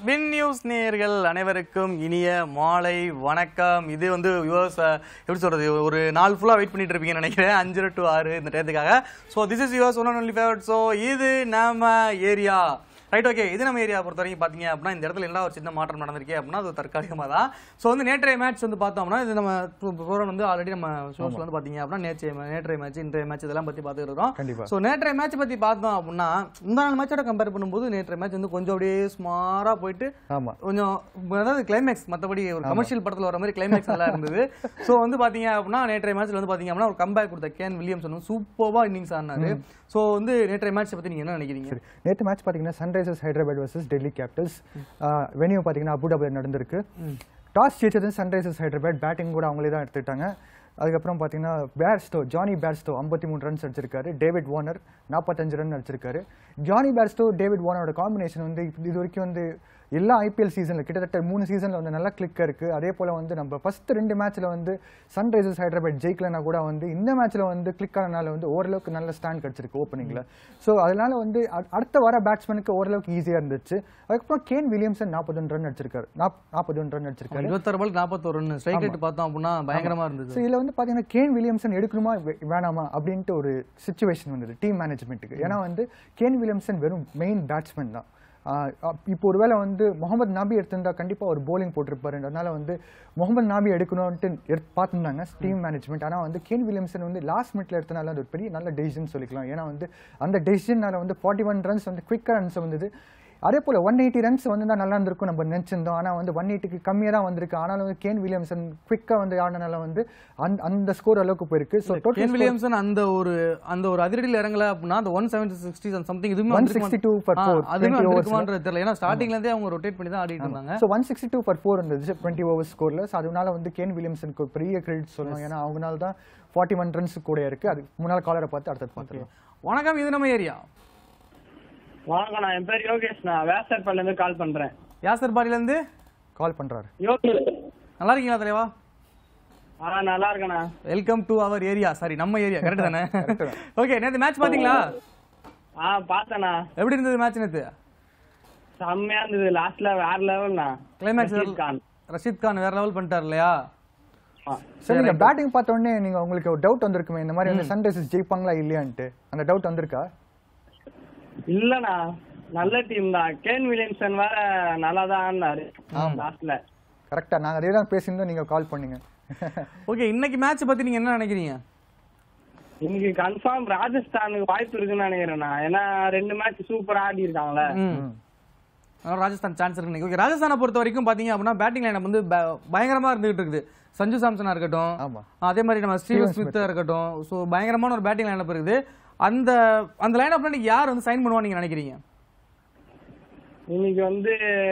Spin news நேயர்கள் அனைவருக்கும் இனிய மாலை வணக்கம் இது வந்து யுவர்ஸ் எப்படி சொல்றது ஒரு நாள் ஃபுல்லா வெயிட் பண்ணிட்டு இருப்பீங்கன்னு நினைக்கிறேன் அஞ்சு டு ஆறு இந்த டயத்துக்காக so this is yours one only favourite so இது நம்ம ஏரியா ரைட் ஓகே இது நம்ம ஏரியா பொறுத்த வரைக்கும் பார்த்தீங்க அப்படின்னா இந்த இடத்துல என்ன ஒரு சின்ன மாற்றம் நடந்திருக்கு அப்படின்னா அது தற்காலிகமாக தான் ஸோ வந்து நேற்றைய மேட்ச் வந்து பார்த்தோம்னா இது நம்ம ப்ரோக்ராம் வந்து ஆல்ரெடி நம்ம ஷோஸ்ல வந்து பார்த்தீங்க அப்படின்னா நேற்றைய நேற்றைய மேட்ச் இன்றைய மேட்ச் இதெல்லாம் பற்றி பார்த்துட்டு இருக்கோம் கண்டிப்பா. ஸோ நேற்றைய மேட்ச் பத்தி பார்த்தோம் அப்படின்னா இந்த நாள் மேட்சோட கம்பேர் பண்ணும்போது நேற்றைய மேட்ச் வந்து கொஞ்சம் அப்படியே ஸ்மாரா போயிட்டு ஆமா கொஞ்சம் அதாவது கிளைமேக்ஸ் மற்றபடி ஒரு கமர்ஷியல் படத்துல வர மாதிரி கிளைமேக்ஸ் நல்லா இருந்தது ஸோ வந்து பாத்தீங்க அப்படின்னா நேற்றைய மேட்ச்ல வந்து பாத்தீங்க அப்படின்னா ஒரு கம்பேக் கொடுத்த கேன் வில்லியம்ஸ் வந்து சூப்பர்வா இன்னிங்ஸ் ஆடினாரு ஸோ வந்து நேற்றைய மேட்ச் பத்தி நீங்க என்ன நினைக்கிறீங்க சரி நேற்று மேட்ச் பார்த்தீங்கன்னா Sunrisers Hyderabad versus Delhi Capitals venue பார்த்தீங்கன்னா அபுதாபியில் நடந்திருக்கு டாஸ் ஜெயிச்சது சன்ரைசர்ஸ் ஹைதராபாத் பேட்டிங் கூட அவங்களே தான் எடுத்துக்கிட்டாங்க அதுக்கப்புறம் பார்த்தீங்கன்னா பேர்ஸ்டோ ஜானி பேர்ஸ்டோ ஐம்பத்தி மூணு ரன்ஸ் அடிச்சிருக்காரு டேவிட் வார்னர் நாற்பத்தஞ்சு ரன் அடிச்சிருக்காரு ஜானி பேர்ஸ்டோ டேவிட் வார்னரோட காம்பினேஷன் வந்து இது இது வரைக்கும் வந்து எல்லா ஐபிஎல் சீசனில் கிட்டத்தட்ட மூணு சீசனில் வந்து நல்லா கிளிக்காக இருக்குது அதே போல் வந்து நம்ம ஃபர்ஸ்ட் ரெண்டு மேட்ச்சில் வந்து சன்ரைசர்ஸ் ஹைதராபாத் ஜெயிக்கலனா கூட வந்து இந்த மேட்ச்சில் வந்து கிளிக் ஆனனால வந்து ஓரளவுக்கு நல்ல ஸ்டாண்ட் கிடச்சிருக்கு ஓப்பனிங்கில் ஸோ அதனால வந்து அ- அடுத்த வர பேட்ஸ்மேனுக்கு ஓரளவுக்கு ஈஸியாக இருந்துச்சு அதுக்கப்புறம் கேன் வில்லியம்சன் நாற்பது ரன் அடிச்சிருக்காரு நாற்பது ரன் அடிச்சிருக்காரு இருபத்தாறு பால் நாற்பத்தோரு ரன் ஸ்ட்ரைக் ரேட் பார்த்தோம் அப்படின்னா பயங்கரமா இருந்தது ஸோ இதில் வந்து பார்த்தீங்கன்னா கேன் வில்லியம்சன் எடுக்கணுமா வே- வேணாமா அப்படின்ட்டு ஒரு சுச்சுவேஷன் வந்தது டீம் மேனேஜ்மெண்ட்டுக்கு ஏன்னா வந்து கேன் வில்லியம்சன் வெறும் மெயின் பேட்ஸ்மேன் தான் ஆஹ் அப்- இப்போ ஒருவேளை வந்து முகமது நாபி எடுத்திருந்தா கண்டிப்பாக ஒரு bowling போட்டிருப்பாரு அதனால வந்து முகமது நாபி எடுக்கணும்ட்டு எடுத்து பார்த்துருந்தாங்க டீம் மேனேஜ்மெண்ட் ஆனால் வந்து கேன் வில்லியம்சன் வந்து லாஸ்ட் மினிட்ல எடுத்தனால அது ஒரு பெரிய நல்ல டெசிஷன் சொல்லிக்கலாம் ஏன்னா வந்து அந்த டெசிஷனால வந்து ஃபார்ட்டி ஒன் ரன்ஸ் வந்து குவிக்காக ரன்ஸ் வந்தது அதே போல ஒன் எயிட்டி ரன்ஸ் வந்து தான் நல்லா இருந்திருக்கும் நம்ம நினைச்சிருந்தோம் ஆனா வந்து ஒன் எயிட்டிக்கு கம்மியாக தான் வந்திருக்கு ஆனாலும் வந்து கேன் வில்லியம்சன் குவிக்காக வந்து ஆடினால வந்து அந்த அந்த ஸ்கோர் அளவுக்கு போயிருக்கு ஸோ கேன் டோட்டல் வில்லியம்சன் அந்த ஒரு அந்த ஒரு அதிரடியில் இறங்கல அப்படின்னா அந்த ஒன் செவன்டி சிக்ஸ்டி சம்திங் இதுவுமே ஒன் சிக்ஸ்டி டூ வந்திருக்குமா- பர் ஆ, ஃபோர் அதுவுமே டுவெண்ட்டி ஓவர்ஸ் வந்திருக்குமான்றது தெரியல ஏன்னா ஸ்டார்டிங்ல இருந்தே அவங்க ரொட்டேட் பண்ணி தான் ஆடிட்டு இருந்தாங்க so one sixty two per four இருந்தது டுவெண்ட்டி ஓவர்ஸ் ஸ்கோரில் ஸோ அதனால வந்து கேன் வில்லியம்சனுக்கு ஒரு பெரிய கிரெடிட் சொல்லணும் ஏன்னா அவங்கனால தான் ஃபார்ட்டி ஒன் ரன்ஸ் கூட இருக்கு அது முன்னாள் காலரை பார்த்து அடுத்தது பார்த்துக்கலாம் வணக்கம் இது நம்ம ஏரியா வணக்கம் நான் என் பேர் யோகேஷ் நான் வேசர்பல்ல இருந்து கால் பண்றேன் யாசர் பாடியில இருந்து கால் பண்றாரு யோகேஷ் நல்லா இருக்கீங்களா தலைவா ஆ நல்லா இருக்கேண்ணா welcome to our area sorry நம்ம ஏரியா கரெக்ட் தானே ஓகே நேத்து மேட்ச் பாத்தீங்களா ஆ பார்த்தேண்ணா எப்படி இருந்தது மேட்ச் நேத்து செம்மையா இருந்தது லாஸ்ட்ல வேற லெவல்ண்ணா கிளைமேக்ஸ் ரஷீத் கான் ரஷீத் கான் வேற லெவல் பண்ணிட்டார் இல்லையா ஆ. சரி நீங்க பேட்டிங் பார்த்த உடனே நீங்க உங்களுக்கு ஒரு டவுட் வந்திருக்குமே இந்த மாதிரி வந்து சன்ரைசர்ஸ் ஜெயிப்பாங்களா இல்லையான்ட்டு அந்த டவுட் வந்திருக்கா இல்லண்ணா நல்ல டீம் தான் கேன் வில்லியம்சன் வேற நல்லா தான் ஆடினாரு லாஸ்ட்ல கரெக்டா நாங்க அதே தான் பேசியிருந்தோம் நீங்க கால் பண்ணீங்க ஓகே இன்னைக்கு மேட்ச் பத்தி நீங்க என்ன நினைக்கிறீங்க இன்னைக்கு கன்ஃபார்ம் ராஜஸ்தானுக்கு வாய்ப்பு இருக்குன்னு நினைக்கிறேண்ணா ஏன்னா ரெண்டு மேட்ச் சூப்பரா ஆடி இருக்காங்களே ம். அதனால ராஜஸ்தான் சான்ஸ் இருக்கு ஓகே ராஜஸ்தானை பொறுத்த வரைக்கும் பாத்தீங்க அப்படின்னா பேட்டிங் லைனப் வந்து ப- பயங்கரமா இருந்துகிட்டு இருக்குது சஞ்சு சாம்சனா இருக்கட்டும் ஆமா அதே மாதிரி நம்ம ஸ்டீவன் ஸ்மித்தா இருக்கட்டும் ஸோ பயங்கரமான ஒரு பேட்டிங் லைனப் இருக்குது அந்த அந்த லைனப்ல நீங்க யார் வந்து சைன் பண்ணுவான்னு நீங்க நினைக்கிறீங்க இன்னைக்கு வந்து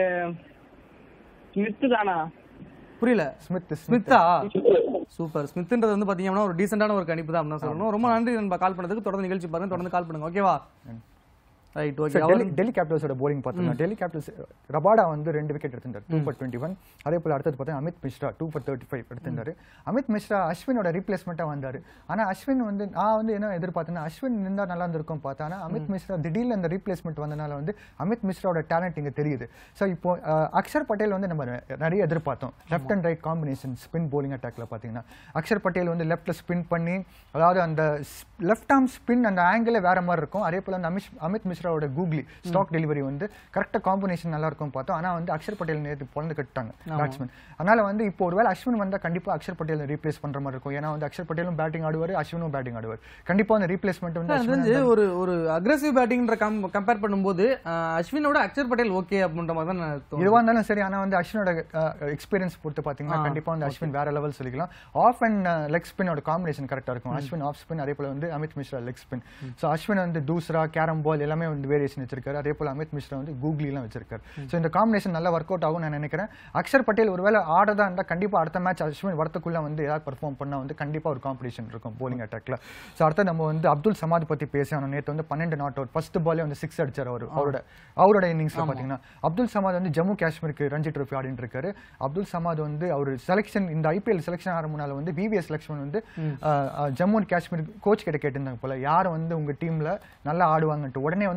ஸ்மித் தானா புரியல ஸ்மித் ஸ்மித் ஸ்மித்தா சூப்பர் ஸ்மித்ன்றது வந்து பாத்தீங்கன்னா ஒரு டீசென்டான ஒரு கணிப்பு தான் அப்படின்னு சொல்லணும் ரொம்ப நன்றி நண்பா கால் பண்ணதுக்கு தொடர்ந்து நிகழ்ச்சி பாருங்க தொடர்ந்து கால் பண்ணுங்க ஓகேவா right okay sir Delhi Delhi கேபிட்டல்ஸோட bowling பார்த்தோம்னா டெல்லி கேபிட்டல்ஸ் ரபாடா வந்து ரெண்டு விக்கெட் எடுத்திருந்தார் டூ ஃபார் டுவெண்ட்டி ஒன் அதே போல அடுத்தது பார்த்தா Amit Mishra two for thirty five எடுத்திருந்தாரு அமித் மிஸ்ரா அஸ்வினோட ரீப்ளேஸ்மெண்ட்டாக வந்தார் ஆனா அஸ்வின் வந்து நான் வந்து என்ன எதிர்பார்த்தேன்னா அஸ்வின் இருந்தால் நல்லா இருந்திருக்கும் பார்த்தா ஆனா அமித் மிஸ்ரா திடீர்னு அந்த ரீப்ளேஸ்மெண்ட் வந்தனால வந்து அமித் மிஸ்ராவோட டேலண்ட் இங்க தெரியுது ஸோ இப்போ அஹ், அக்ஷர் பட்டேல் வந்து நம்ம நிறைய எதிர்பார்த்தோம் left and right combination spin bowling அட்டாக்ல பார்த்தீங்கன்னா அக்ஷர் பட்டேல் வந்து லெஃப்ட்ல ஸ்பின் பண்ணி அதாவது அந்த லெஃப்ட் ஆர்ம் ஸ்பின் அந்த ஆங்கிள் வேற மாதிரி இருக்கும் அதே போல அந்த அமிஷ் அமித் மிஸ்ராவோட கூகுளி ஸ்டாக் டெலிவரி வந்து கரெக்டாக காம்பினேஷன் நல்லா இருக்கும் பார்த்தோம் ஆனா வந்து அக்ஷர் பட்டேல் நேற்று பிறந்து கட்டாங்க பேட்ஸ்மேன் அதனால வந்து இப்போ ஒருவேளை அஸ்வின் வந்தா கண்டிப்பா அக்ஷர் பட்டேல் ரீப்ளேஸ் பண்ற மாதிரி இருக்கும் ஏன்னா வந்து அக்ஷர் பட்டேலும் பேட்டிங் ஆடுவார் அஸ்வினும் பேட்டிங் ஆடுவார் கண்டிப்பா அந்த ரீப்ளேஸ்மெண்ட் வந்து எனக்கு அஸ்வின் தெரிஞ்சு ஒரு ஒரு அக்ரெசிவ் பேட்டிங்ன்ற கம்பேர் பண்ணும்போது அஹ், அஸ்வினோட அக்ஷர் பட்டேல் ஓகே அப்படின்ற மாதிரி தான் நான் தோணுது. எதுவா இருந்தாலும் சரி ஆனா வந்து அஸ்வினோட எக்ஸ்பீரியன்ஸ் பொறுத்து பாத்தீங்கன்னா கண்டிப்பா வந்து அஸ்வின் வேற லெவல் சொல்லிக்கலாம் ஆஃப் அண்ட் லெக் ஸ்பின்னோட காம்பினேஷன் கரெக்டா இருக்கும் அஸ்வின் ஆஃப் ஸ்பின் அதே போல வந்து Amit Mishra leg spin so Ashwin வந்து தூசரா கேரம் பால் எல்லாமே வந்து வேரியேஷன் வச்சிருக்காரு அதே போல அமித் மிஸ்ரா வந்து கூகுளி எல்லாம் வச்சிருக்காரு ஸோ இந்த காம்பினேஷன் நல்லா ஒர்க் அவுட் ஆகும் நான் நினைக்கிறேன் அக்ஷர் பட்டேல் ஒருவேளை ஆடதா இருந்தா கண்டிப்பா அடுத்த மேட்ச் அஸ்வின் வரத்துக்குள்ள வந்து ஏதாவது பெர்ஃபார்ம் பண்ணா வந்து கண்டிப்பா ஒரு காம்படிஷன் இருக்கும் bowling அட்டாக்ல ஸோ அடுத்து நம்ம வந்து அப்துல் சமாத் பத்தி பேசணும் நேற்று வந்து பன்னெண்டு நாட் அவுட் ஃபர்ஸ்ட் பாலே வந்து சிக்ஸ் அடிச்சார் அவர் அவரோட அவரோட இன்னிங்ஸ்ல பாத்தீங்கன்னா அப்துல் சமாத் வந்து ஜம்மு காஷ்மீருக்கு ரஞ்சி ட்ரோஃபி ஆடிட்டு இருக்காரு அப்துல் சமாத் வந்து அவர் செலெக்ஷன் இந்த ஐபிஎல் செலெக்ஷன் ஆகிற முன்னால வந்து விவிஎஸ் லக்ஷ்மன் வந்து அஹ், அஹ், ஜம்மு அண்ட் காஷ்மீர் கோச் கிட்ட கேட்டிருந்தாங்க போல யார் வந்து உங்க டீம்ல நல்லா ஆடுவாங்கன்ட்டு உடனே வந்து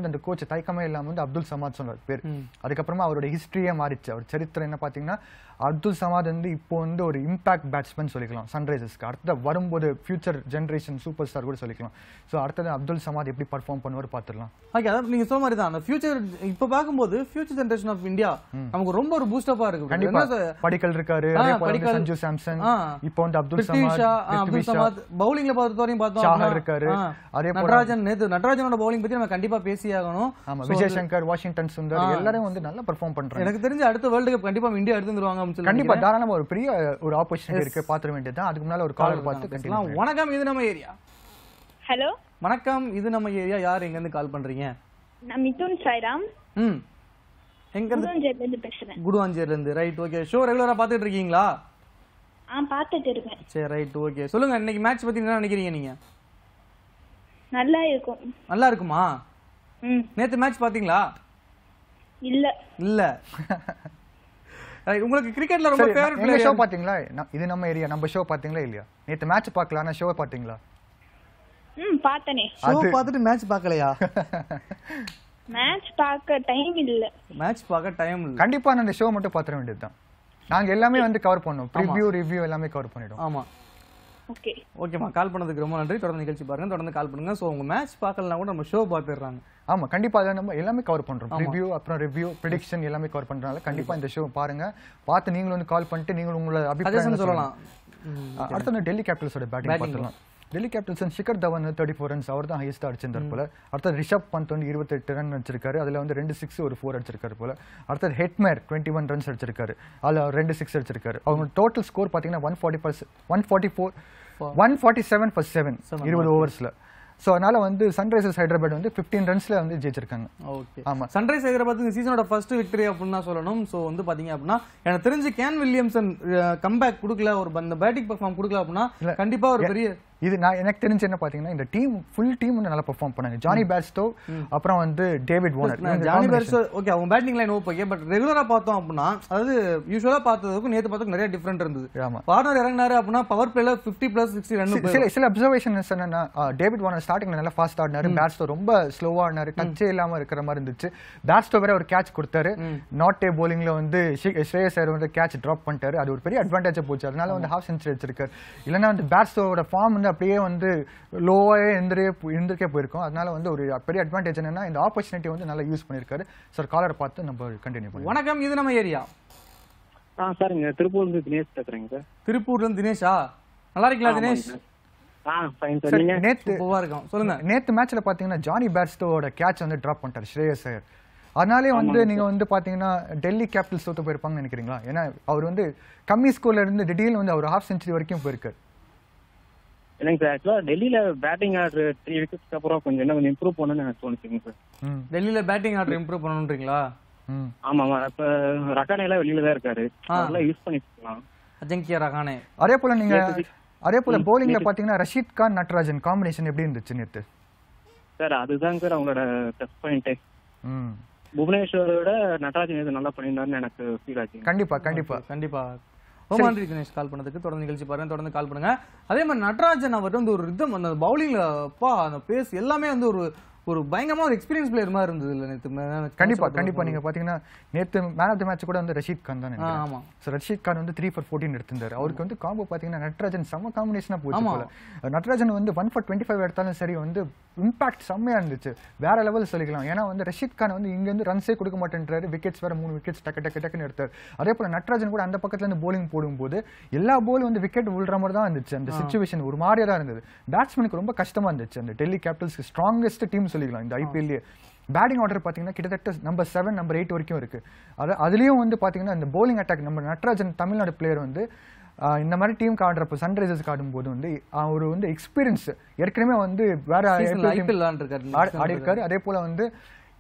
வந்து அந்த கோச் தயக்கமே இல்லாம வந்து அப்துல் சமாத் சொன்னார் பேர் அதுக்கப்புறமா அவரோட ஹிஸ்டரியே மாறிச்சு அவர் சரித்திரம் என்ன பாத்தீங்கன்னா அப்துல் சமாத் வந்து இப்போ வந்து ஒரு இம்பாக்ட் பேட்ஸ்மேன் சொல்லிக்கலாம் சன்ரைசர்ஸ்க்கு அடுத்த வரும்போது ஃபியூச்சர் ஜென்ரேஷன் சூப்பர் ஸ்டார் கூட சொல்லிக்கலாம் ஸோ அடுத்தது அப்துல் சமாத் எப்படி பர்ஃபார்ம் பண்ணுவார் பார்த்துடலாம் ஓகே அதாவது நீங்க சொன்ன மாதிரி தான் அந்த ஃபியூச்சர் இப்ப பார்க்கும்போது ஃபியூச்சர் ஜெனரேஷன் ஆஃப் இந்தியா நமக்கு ரொம்ப ஒரு பூஸ்டப்பா இருக்கு கண்டிப்பா என்ன சார்? படிக்கல் இருக்காரு ஆ, அதே போல வந்து படிக்கல். சஞ்சு சாம்சன் ஆ. இப்போ வந்து அப்துல் பிருத்வி சமாத் ஷா, ஆ, பிருத்வி அப்துல் ஷா. சமாத் பவுலிங்ல பொறுத்த வரையும் பார்த்தோம் சாஹர் அப்படின்னா, இருக்காரு. ஆ, அதே போல- நடராஜன் நேத்து நடராஜனோட பவுலிங் பத்தி நம்ம கண்டிப்பா பேசி ஆகணும் ஆமா So, விஜய் சங்கர் வாஷிங்டன் சுந்தர் எல்லாரும் வந்து நல்லா பெர்ஃபார்ம் பண்றாங்க எனக்கு தெரிஞ்சு அடுத்த வேர்ல்டு கப் கண்டிப்பா இந்தியா எடுத்து வந்துருவாங்க அப்படின்னு சொல்லி கண்டிப்பா தாராளமா ஒரு பெரிய ஒரு ஆப்பர்ச்சுனிட்டி இருக்கு பாத்துற வேண்டியதுதான் அதுக்கு முன்னால ஒரு காலர் பார்த்து கண்டிப்பா பேசலாம். வணக்கம் இது நம்ம ஏரியா ஹலோ வணக்கம் இது நம்ம ஏரியா யார் எங்க இருந்து கால் பண்றீங்க நான் மிதுன் சாய்ராம் ம் எங்க இருந்து புதுவஞ்சேரில இருந்து பேசுறேன் குடுவாஞ்சேரில இருந்து ரைட் ஓகே ஷோ ரெகுலரா பாத்துட்டு இருக்கீங்களா ஆ பார்த்துட்டு இருக்கேன் சரி ரைட் ஓகே சொல்லுங்க இன்னைக்கு மேட்ச் பத்தி என்ன நினைக்கிறீங்க நீங்க நல்லா இருக்கும் நல்லா இருக்குமா ம் நேத்து மேட்ச் பாத்தீங்களா இல்ல இல்ல Right, உங்களுக்கு கிரிக்கெட்ல ரொம்ப சரி ஃபேவரட் எங்க ஷோ பிளேயர் பாத்தீங்களா ந- இது நம்ம ஏரியா நம்ம ஷோ பாத்தீங்களா இல்லையா நேத்து மேட்ச் பார்க்கல ஆனா ஷோ பாத்தீங்களா ம் பார்த்தனே ஷோ பார்த்துட்டு மேட்ச் பார்க்கலையா மேட்ச் பார்க்க டைம் இல்ல மேட்ச் பார்க்க டைம் இல்ல கண்டிப்பா நான் அந்த ஷோ மட்டும் பாத்துற வேண்டியதுதான் நாங்க எல்லாமே வந்து கவர் பண்ணோம் ப்ரிவ்யூ ரிவ்யூ எல்லாமே கவர் பண்ணிடுவோம் ஆமா ஓகே ஓகேம்மா கால் பண்ணதுக்கு ரொம்ப நன்றி தொடர்ந்து நிகழ்ச்சி பாருங்க தொடர்ந்து கால் பண்ணுங்க ஸோ உங்க மேட்ச் பார்க்கலனா கூட நம்ம ஷோ பார்த்துடுறாங்க ஆமா கண்டிப்பா அதை நம்ம எல்லாமே கவர் பண்றோம் ரிவ்யூ அப்புறம் ரிவ்யூ ப்ரிடிக்ஷன் எல்லாமே கவர் பண்றதுனால கண்டிப்பா இந்த ஷோ பாருங்க பார்த்து நீங்களும் வந்து கால் பண்ணிட்டு நீங்களும் உங்களோட அபிப்பிராயம் சஜஷன் சொல்லலாம் சொல்லலாம் அடுத்து வந்து டெல்லி கேபிட்டல்ஸோட பேட்டிங் பார்த்துலாம் Delhi Capitals Shikhar Dhawan thirty four runs அவர் தான் ஹையஸ்ட் அடிச்சிருந்தார் போல அடுத்தது ரிஷப் பந்த் வந்து இருபத்தெட்டு ரன் அடிச்சிருக்காரு அதுல வந்து ரெண்டு சிக்ஸ் ஒரு ஃபோர் அடிச்சிருக்காரு போல அடுத்தது ஹெட்மேர் டுவெண்ட்டி ஒன் ரன்ஸ் அடிச்சிருக்காரு அதுல அவர் ரெண்டு சிக்ஸ் அடிச்சிருக்காரு அவங்க டோட்டல் ஸ்கோர் பாத்தீங்கன்னா one forty first one forty four one forty seven first seven இருபது ஓவர்ஸ்ல ஸோ அதனால வந்து சன்ரைசர்ஸ் ஹைதராபாத் வந்து ஃபிஃப்டீன் ரன்ஸ்ல வந்து ஜெயிச்சிருக்காங்க ஓகே ஆமா. சன்ரைஸ் ஹைதராபாத் இந்த சீசனோட ஃபர்ஸ்ட் விக்டரி அப்படின்னு தான் சொல்லணும் ஸோ வந்து பாத்தீங்க அப்படின்னா எனக்கு தெரிஞ்சு கேன் வில்லியம்சன் கம்பேக் கொடுக்கல ஒரு அந்த பேட்டிங் பெர்ஃபார்ம் கொடுக்கல அப்படின்னா கண்டிப்பா ஒரு பெரிய இது நான் எனக்கு தெரிஞ்சு என்ன பாத்தீங்கன்னா இந்த டீம் ஃபுல் டீம் வந்து நல்லா பெர்ஃபார்ம் பண்ணாங்க ஜானி பேட்ஸ்டோ அப்புறம் வந்து டேவிட் வார்னர் இவங்க ஜானி combination. பெர்ஸ் ஓகே அவங்க பேட்டிங் லைன் ஓகே பட் ரெகுலரா பார்த்தோம் அப்படின்னா அதாவது யூஸ்வலா பார்த்ததுக்கும் நேத்து பார்த்ததுக்கும் நிறைய டிஃபரெண்ட் இருந்தது ஆமா. வார்னர் இறங்கினாரு அப்படின்னா பவர் பிளேல 50 பிளஸ் சிக்ஸ்டி ரன் சி- சில சில அப்சர்வேஷன்ஸ் என்னன்னா டேவிட் வார்னர் ஸ்டார்டிங்ல நல்லா ஃபாஸ்ட் ஆடினாரு பேட்ஸ்டோ ரொம்ப ஸ்லோவா ஆடினாரு டச்சே இல்லாம இருக்கிற மாதிரி இருந்துச்சு பேட்ஸ்டோ வேற ஒரு கேட்ச் கொடுத்தாரு நாட் ஏ போலிங்ல வந்து ஷி- ஸ்ரேயஸ் ஐயர் வந்து கேட்ச் டிராப் பண்ணிட்டாரு அது ஒரு பெரிய அட்வான்டேஜ் போச்சு அதனால வந்து ஹாஃப் செஞ்சுரி வச்சிருக்காரு இல்லைன்னா வந்து பேட்ஸ்டோட ஃபார்ம் வந்து அப்படியே வந்து லோவாவே இருந்துரே இருந்திருக்கே போயிருக்கும் அதனால வந்து ஒரு பெரிய அட்வான்டேஜ் என்னன்னா இந்த ஆப்பர்ச்சுனிட்டி வந்து நல்லா யூஸ் பண்ணிருக்காரு சார் காலரை பார்த்து நம்ம கண்டினியூ பண்ணுவோம் வணக்கம் இது நம்ம ஏரியா ஆ சார் இங்க திருப்பூர்ல தினேஷ் பேசுறேங்க சார் திருப்பூர்ல இருந்து தினேஷா நல்லா இருக்கீங்களா தினேஷ் ஆ ஃபைன் சார் நீங்க நேத்து சூப்பரா இருக்கும் சொல்லுங்க நேத்து மேட்ச்ல பாத்தீங்கன்னா ஜானி பேட்ஸ்டோட கேட்ச் வந்து டிராப் பண்ணிட்டாரு ஸ்ரேயஸ் ஐயர் அதனாலே வந்து நீங்க வந்து பாத்தீங்கன்னா டெல்லி கேபிட்டல்ஸ் தோத்து போயிருப்பாங்கன்னு நினைக்கிறீங்களா ஏன்னா அவர் வந்து கம்மி ஸ்கோர்ல இருந்து திடீர்னு வந்து அவர் ஹாஃப் செஞ்சுரி வரைக்கும் போயிருக்காரு இல்லைங்க சார் ஆக்சுவலா டெல்லியில பேட்டிங் ஆடுற த்ரீ விக்கெட்ஸ்க்கு அப்புறம் கொஞ்சம் என்ன கொஞ்சம் இம்ப்ரூவ் பண்ணணும்னு எனக்கு தோணுச்சுங்க சார் ம் டெல்லியில பேட்டிங் ஆர்டர் இம்ப்ரூவ் பண்ணணுன்றீங்களா ம் ஆமா ஆமா இப்ப ரக்கானே எல்லாம் வெளியில தான் இருக்காரு அதெல்லாம் யூஸ் பண்ணிக்கலாம் அஜங்கியா ரகானே அதே போல நீங்க அதே போல போலிங்ல பாத்தீங்கன்னா ரஷீத் கான் நட்ராஜன் காம்பினேஷன் எப்படி இருந்துச்சு நேத்து சார் அதுதாங்க சார் அவங்களோட டெஸ்ட் பாயிண்டே ம் புவனேஸ்வரோட நடராஜன் எது நல்லா பண்ணியிருந்தாருன்னு எனக்கு ஃபீல் ஆச்சு கண்டிப்பா கண்டிப்பா கண்டிப்பா ரொம்ப நன்றி தினேஷ் கால் பண்ணதுக்கு தொடர்ந்து நிகழ்ச்சி பாருங்க தொடர்ந்து கால் பண்ணுங்க அதே மாதிரி நடராஜன் அவர் வந்து ஒரு ரிதம் அந்த பவுலிங்ல அப்பா அந்த பேஸ் எல்லாமே வந்து ஒரு ஒரு பயங்கரமா ஒரு எக்ஸ்பீரியன்ஸ் பிளேயர் மாதிரி இருந்தது இல்ல நேத்து மே- கண்டிப்பா கண்டிப்பா நீங்க பாத்தீங்கன்னா நேத்து மேன் ஆஃப் த மேட்ச் கூட வந்து ரஷீத் கான் தான் ஆ, ஆமா ஸோ ரஷீத் கான் வந்து த்ரீ ஃபார் ஃபோர்டீன் எடுத்திருந்தாரு அவருக்கு வந்து காம்போ பார்த்தீங்கன்னா நட்ராஜன் செம்ம காம்பினேஷனாக போச்சு போல நட்ராஜன் வந்து ஒன் ஃபார் டுவெண்ட்டி ஃபைவ் எடுத்தாலும் சரி வந்து இம்பாக்ட் செம்மையா இருந்துச்சு வேற லெவல் சொல்லிக்கலாம் ஏன்னா வந்து ரஷீத் கான் வந்து இங்க இருந்து ரன்ஸே கொடுக்க மாட்டேன்றாரு விக்கெட்ஸ் வேற மூணு விக்கெட்ஸ் டக்கு டக்கு டக்குன்னு எடுத்தார் அதே போல நட்ராஜன் கூட அந்த பக்கத்துல இருந்து போலிங் போடும்போது எல்லா போலும் வந்து விக்கெட் விழுற மாதிரி தான் இருந்துச்சு அந்த சுச்சுவேஷன் ஒரு மாதிரியா தான் இருந்தது பேட்ஸ்மேனுக்கு ரொம்ப கஷ்டமா இருந்துச்சு அந்த டெல்லி கேபிட்டல்ஸ்க்கு ஸ்ட்ராங்கஸ்ட் டீம் சொல்லிக்கலாம் இந்த ஐபிஎல்லே பேட்டிங் ஆர்டர் பார்த்தீங்கன்னா கிட்டத்தட்ட நம்பர் செவன் நம்பர் எயிட் வரைக்கும் இருக்கு அது அதுலயும் வந்து பார்த்தீங்கன்னா இந்த bowling அட்டாக் நம்ம நட்ராஜன் தமிழ்நாடு பிளேயர் வந்து ஆஹ், இந்த மாதிரி டீம் ஆடுறப்ப சன்ரைசர்ஸ்க்கு ஆடும்போது வந்து அவர் வந்து எக்ஸ்பீரியன்ஸ் ஏற்கனவே வந்து வேற ஐபிஎல் IPL team விளாண்டுருக்காரு ஆடி- ஆடி இருக்காரு அதே போல வந்து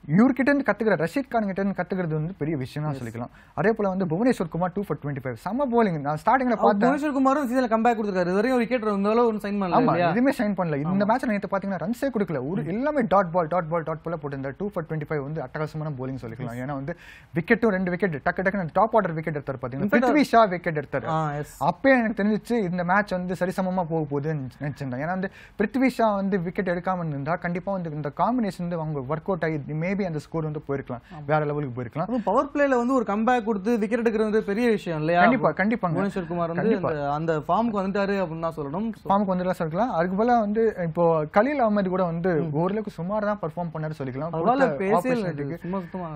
இவர்கிட்ட இருந்து கத்துக்கிற ரஷீத் கான் கிட்ட இருந்து கத்துக்கிறது வந்து பெரிய விஷயம் தான் சொல்லிக்கலாம் அதே போல வந்து Bhuvneshwar Kumar two for twenty five செம்ம போலிங் நான் ஸ்டார்டிங்ல அவர் பார்த்தேன் புவனேஸ்வர் குமாரும் சீசன்ல கம்பேக் கொடுத்துருக்காரு இது வரையும் விக்கெட் இந்த அளவு ஒன்றும் சைன் பண்ணல ஆமா இல்லையா எதுவுமே ஷைன் பண்ணல இந்த மேட்ச்ல நேத்து பாத்தீங்கன்னா ரன்ஸே கொடுக்கல ஒரு எல்லாமே dot ball dot ball dot ball போட்டு இந்த டூ ஃபார் டுவெண்ட்டி ஃபைவ் வந்து அட்டகாசமான போலிங் சொல்லிக்கலாம் ஏன்னா வந்து விக்கெட்டும் ரெண்டு விக்கெட் டக்கு டக்குன்னு டாப் ஆர்டர் விக்கெட் எடுத்தாரு பாத்தீங்கன்னா பிருத்வி ஷா விக்கெட் எடுத்தாரு ஆ எஸ் அப்பயே எனக்கு தெரிஞ்சிச்சு இந்த மேட்ச் வந்து சரிசமமா போக போகுதுன்னு நினைச்சிருந்தேன் ஏன்னா வந்து பிருத்வி ஷா வந்து விக்கெட் எடுக்காம இருந்தா கண்டிப்பா வந்து இந்த காம்பினேஷன் வந்து அவங்க ஒர்க் அவுட் ஆகி மேபி அந்த ஸ்கோர் வந்து போயிருக்கலாம் வேற லெவலுக்கு போயிருக்கலாம் அதுவும் பவர் பிளேல வந்து ஒரு கம்பேக் கொடுத்து விக்கெட் எடுக்கிறது வந்து பெரிய விஷயம் இல்லையா கண்டிப்பா கண்டிப்பாங்க புவனேஸ்வர் குமார் வந்து கண்டிப்பா. அந்த- அந்த ஃபார்முக்கு வந்துட்டாரு அப்படின்னு தான் சொல்லணும் So, ஃபார்முக்கு வந்துடலாம் சொல்லிக்கலாம் அதுக்கு போல வந்து இப்போ கலீல் அகமது கூட வந்து ஓரளவுக்கு சுமார் தான் பர்ஃபார்ம் பண்ணாரு சொல்லிக்கலாம் அவரால கொடுத்த பேசவே opportunity இல்லை க்கு சும்மா சுத்தமா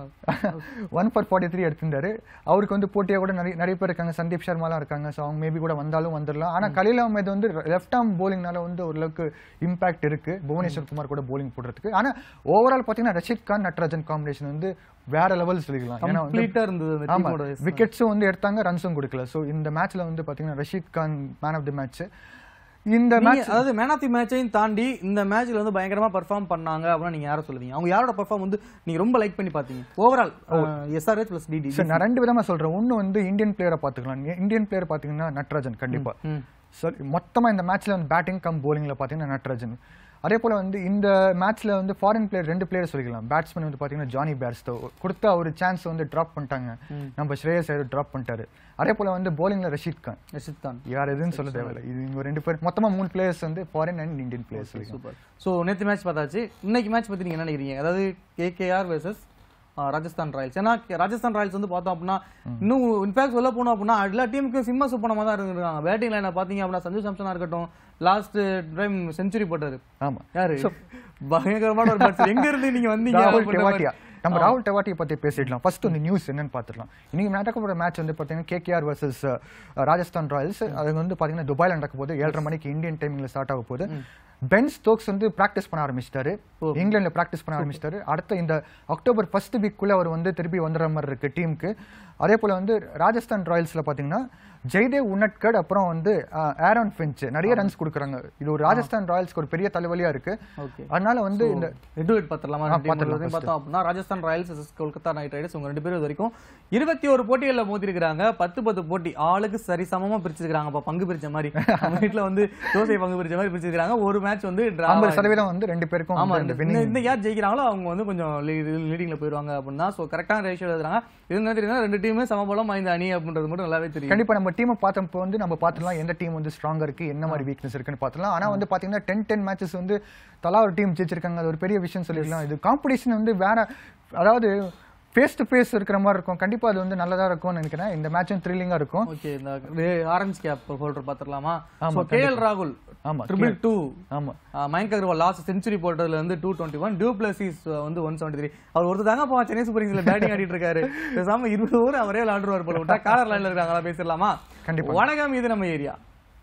ஒன் ஃபார் ஃபார்ட்டி த்ரீ எடுத்திருந்தாரு அவருக்கு வந்து போட்டியா கூட நிறைய நிறைய பேர் இருக்காங்க சந்தீப் சர்மாலாம் இருக்காங்க ஸோ அவங்க மேபி கூட வந்தாலும் வந்துடலாம் ஆனா கலீல் அகமது வந்து லெஃப்ட் ஆர்ம் போலிங்னால வந்து ஓரளவுக்கு இம்பாக்ட் இருக்கு புவனேஸ்வர் குமார் கூட போலிங் போடுறதுக்கு ஆனா ஓவரால் பாத்தீங்கன்னா ரஷீத் கான் நட்ராஜன் காம்பினேஷன் வந்து வேற லெவல் சொல்லிக்கலாம் ஏன்னா வந்து கம்ப்ளீட்டா இருந்தது அந்த ஆமா டீமோட விக்கெட்ஸும் வந்து எடுத்தாங்க ரன்ஸும் கொடுக்கல ஸோ இந்த மேட்ச்ல வந்து பாத்தீங்கன்னா Rashid Khan man of the match இந்த நீங்க- மேட்ச் அதாவது மேன் ஆஃப் தி மேட்சையும் தாண்டி இந்த மேட்ச்ல வந்து பயங்கரமா பெர்ஃபார்ம் பண்ணாங்க அப்படின்னா நீங்க யாரை சொல்லுவீங்க அவங்க யாரோட பெர்ஃபார்ம் வந்து நீங்க ரொம்ப லைக் பண்ணி பாத்தீங்க ஓவரால் எஸ்ஆர்எச் பிளஸ் டிடி சரி நான் ரெண்டு விதமா சொல்றேன் ஒன்னு வந்து இந்தியன் பிளேயரை பாத்துக்கலாம் இந்தியன் பிளேயர் பாத்தீங்கன்னா நட்ராஜன் கண்டிப்பா சரி மொத்தமா இந்த மேட்ச்ல வந்து பேட்டிங் கம் போலிங்ல பாத்தீங்கன்னா நட்ராஜன் அதே போல வந்து இந்த மேட்ச்ல வந்து ஃபாரின் பிளேயர் ரெண்டு பிளேயர் சொல்லிக்கலாம் பேட்ஸ்மேன் வந்து பாத்தீங்கன்னா ஜானி பேர்ஸ்டோ கொடுத்த ஒரு சான்ஸ் வந்து டிராப் பண்ணிட்டாங்க நம்ம ஸ்ரேயஸ் ஐயர் டிராப் பண்ணிட்டாரு அதே போல வந்து போலிங்ல ரஷீத் கான் ரஷித் கான் யார் எதுன்னு சொல்ல தேவையில்லை இது இவங்க ரெண்டு பேர் மொத்தமா மூணு பிளேயர்ஸ் வந்து ஃபாரின் அண்ட் இந்தியன் பிளேயர்ஸ் சொல்லிக்கலாம் சூப்பர் ஸோ நேற்று மேட்ச் பார்த்தாச்சு இன்னைக்கு மேட்ச் பத்தி நீங்க என்ன நினைக்கிறீங்க அதாவது கேகேஆர் வெர்சஸ் ராஜஸ்தான் ராயல்ஸ் ஏன்னா ராஜஸ்தான் ராயல்ஸ் வந்து பார்த்தோம் அப்படின்னா இன்னும் இன்ஃபேக்ட் சொல்ல போனோம் அப்படின்னா எல்லா டீமுக்கும் சிம்ம சுப்பனமா தான் இருக்காங்க பேட்டிங் லைனை பாத்தீங்க அப்படின்னா சஞ்சு சாம்சனா இருக்கட்டும் லாஸ்ட் டைம் செஞ்சுரி போட்டாரு ஆமா யாரு பயங்கரமான ஒரு மேட்ச் எங்க இருந்து நீங்க வந்தீங்க ராகுல் அப்படின்ற மாதிரி. டெவாட்டியா நம்ம ராகுல் டெவாட்டியை பத்தி பேசிடலாம் ஃபர்ஸ்ட் இந்த நியூஸ் என்னன்னு பார்த்துடலாம் இன்னைக்கு நடக்க போற மேட்ச் வந்து பாத்தீங்கன்னா கேகேஆர் வர்சஸ் ராஜஸ்தான் ராயல்ஸ் அது வந்து பாத்தீங்கன்னா துபாயில நடக்க போகுது ஏழரை மணிக்கு இந்தியன் டைமிங்ல ஸ்டார்ட் ஆக போகுது பென் ஸ்டோக்ஸ் வந்து பிராக்டிஸ் பண்ண ஆரம்பிச்சிட்டாரு இங்கிலாந்துல பிராக்டிஸ் பண்ண ஆரம்பிச்சிட்டாரு அடுத்த இந்த அக்டோபர் ஃபர்ஸ்ட் வீக்குள்ள அவர் வந்து திருப்பி வந்துடுற மாதிரி இருக்கு டீமுக்கு அதே போல வந்து ராஜஸ்தான் ராயல்ஸ்ல பாத்தீங்கன்னா ஜெய்தேவ் உன்னட்கட் அப்புறம் வந்து ஆரோன் ஃபின்ச் நிறைய ரன்ஸ் கொடுக்குறாங்க இது ஒரு ராஜஸ்தான் ராயல்ஸ்க்கு ஒரு பெரிய தலைவலியா இருக்கு Okay. அதனால வந்து இந்த ரெண்டு பார்த்துடலாமா ஆ, பார்த்துடலாம் பார்த்தோம் பார்த்தோம் அப்படின்னா Rajasthan Royals vs Kolkata Knight Riders உங்க ரெண்டு பேரும் இது வரைக்கும் இருபத்தி ஒரு போட்டிகள்ல மோதிருக்கிறாங்க பத்து பத்து போட்டி ஆளுக்கு சரி சமமா பிரிச்சிருக்காங்க பங்கு பிரிச்ச மாதிரி நம்ம வீட்டுல வந்து தோசை பங்கு பிரிச்ச மாதிரி பிரிச்சிருக்காங்க ஒரு மேட்ச் வந்து draw ஐம்பது ஆயிடுச்சு. சதவீதம் வந்து ரெண்டு பேருக்கும் ஆமா வந்து இந்த இந்த- winning இந்த யார் ஜெயிக்கிறாங்களோ அவங்க வந்து கொஞ்சம் லீடிங்ல போயிருவாங்க அப்படின்னா சோ கரெக்டான ரேஷியோ எழுதுறாங்க இது என்ன தெரியுதுன்னா ரெண்டு டீமுமே சமபலம் வாய்ந்த அணி அப்படின்றது மட்டும் நல்லாவே தெரியும் கண்டிப்பா நம்ம டீமை பார்த்தப்போ வந்து நம்ம பார்த்துலாம் எந்த டீம் வந்து ஸ்ட்ராங்கா இருக்கு என்ன மாதிரி வீக்னஸ் இருக்குன்னு பார்த்துலாம் ஆனா வந்து பாத்தீங்கன்னா டென் டென் மேட்சஸ் வந்து தலா ஒரு டீம் ஜெயிச்சிருக்காங்க அது ஒரு பெரிய விஷயம் சொல்லிக்கலாம் இது காம்படிஷன் வந்து வேற அதாவது ஃபேஸ் டு ஃபேஸ் இருக்கிற மாதிரி இருக்கும் கண்டிப்பா அது வந்து நல்லதா இருக்கும்னு நினைக்கிறேன் இந்த மேட்சும் த்ரில்லிங்கா இருக்கும் ஓகே இந்த ஆரஞ்சு கேப் ஹோல்டர் பாத்துடலாமா ஆமா, சோ கேஎல் ராகுல் ஆமா, ட்ரிபிள் டூ ஆமா மயங்க் அகர்வால் லாஸ்ட் செஞ்சுரி போட்டதுல இருந்து two twenty one du Plessis வந்து ஒன் செவன்டி த்ரீ அவர் ஒருத்தர் தாங்க போவா சென்னை சூப்பர் கிங்ஸ்ல பேட்டிங் ஆடிட்டு இருக்காரு பேசாம இருபது ஓவர் அவரே விளாண்டுருவார் போல விட்டா காலர் லைன்ல இருக்காங்களா பேசிடலாமா கண்டிப்பா. வணக்கம் இது நம்ம ஏரியா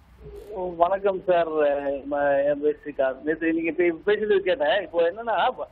வணக்கம் சார் பேசிக்கா நேற்று நீங்க பே- பேசிட்டு கேட்டேன் இப்போ என்னன்னா